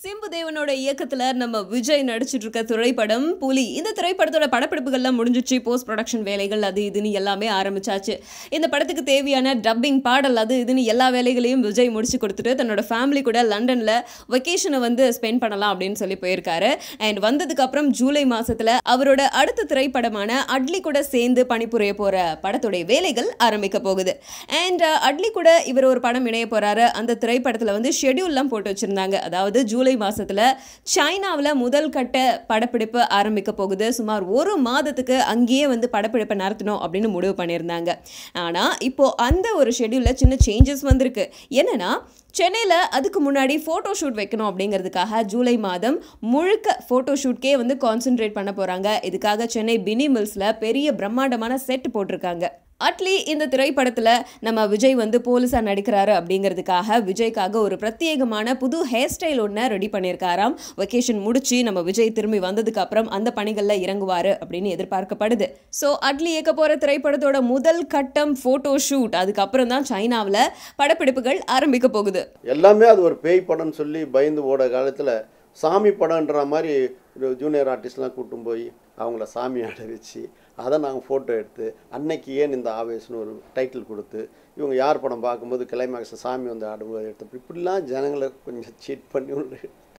சிம்பு தேவனோட இயக்கத்துல நம்ம விஜய் நடிச்சிட்டு இருக்க திரைப்படம் புலி இந்த திரைப்படத்தோட படப்பிடிப்புகள்லாம் முடிஞ்சிச்சு போஸ்ட் ப்ரொடக்ஷன் வேலைகள் அது இதுன்னு எல்லாமே ஆரம்பிச்சாச்சு இந்த படத்துக்கு தேவையான டப்பிங் பாடல் அது இதுன்னு எல்லா வேலைகளையும் விஜய் முடிச்சு கொடுத்துட்டு தன்னோட ஃபேமிலி கூட லண்டன்ல வெக்கேஷனை வந்து ஸ்பெண்ட் பண்ணலாம் அப்படின்னு சொல்லி போயிருக்காரு அண்ட் வந்ததுக்கு அப்புறம் ஜூலை மாசத்துல அவரோட அடுத்த திரைப்படமான அட்லி கூட சேர்ந்து பணிபுரிய போற படத்துடைய வேலைகள் ஆரம்பிக்க போகுது அண்ட் அட்லி கூட இவர் ஒரு படம் இணைய போறாரு அந்த திரைப்படத்துல வந்து ஷெட்யூல்லாம் போட்டு வச்சிருந்தாங்க அதாவது ஜூலை மாசத்துல சைனாவில் முதல் கட்ட படப்பிடிப்பு ஆரம்பிக்க போகுது சுமார் ஒரு மாதத்துக்கு அங்கேயே வந்து படப்பிடிப்பை நடத்தணும் அப்படின்னு முடிவு பண்ணியிருந்தாங்க ஆனா இப்போ அந்த ஒரு ஷெட்யூல்ல சின்ன சேஞ்சஸ் வந்திருக்கு என்னன்னா சென்னையில் அதுக்கு முன்னாடி ஃபோட்டோ ஷூட் வைக்கணும் அப்படிங்கிறதுக்காக ஜூலை மாதம் முழுக்க ஃபோட்டோ ஷூட்கே வந்து கான்சென்ட்ரேட் பண்ண போகிறாங்க இதுக்காக சென்னை பினி மில்ஸில் பெரிய பிரம்மாண்டமான செட் போட்டிருக்காங்க அட்லி இந்த திரைப்படத்தில் நம்ம விஜய் வந்து போலீஸாக நடிக்கிறாரு அப்படிங்கிறதுக்காக விஜய்க்காக ஒரு பிரத்யேகமான புது ஹேர் ஸ்டைல் ஒன்று ரெடி பண்ணியிருக்காராம் வெக்கேஷன் முடிச்சு நம்ம விஜய் திரும்பி வந்ததுக்கு அப்புறம் அந்த பணிகளில் இறங்குவார் அப்படின்னு எதிர்பார்க்கப்படுது ஸோ அட்லி இயக்க போகிற திரைப்படத்தோட முதல் கட்டம் ஃபோட்டோ ஷூட் அதுக்கப்புறம் தான் சைனாவில் படப்பிடிப்புகள் ஆரம்பிக்க போகுது எல்லாமே அது ஒரு பேய் படம்னு சொல்லி பயந்து ஓட காலத்தில் சாமி படம்ன்ற மாதிரி ஒரு ஜூனியர் ஆர்டிஸ்ட்லாம் கூட்டும் போய் அவங்கள சாமி ஆட வச்சு அதை நாங்கள் ஃபோட்டோ எடுத்து அன்னைக்கு ஏன் இந்த ஆவேசம்னு ஒரு டைட்டில் கொடுத்து இவங்க யார் படம் பார்க்கும்போது கிளைமேக்ஸ் சாமி வந்து ஆடும்போது எடுத்து இப்படிலாம் ஜனங்களை கொஞ்சம் சீட் பண்ணி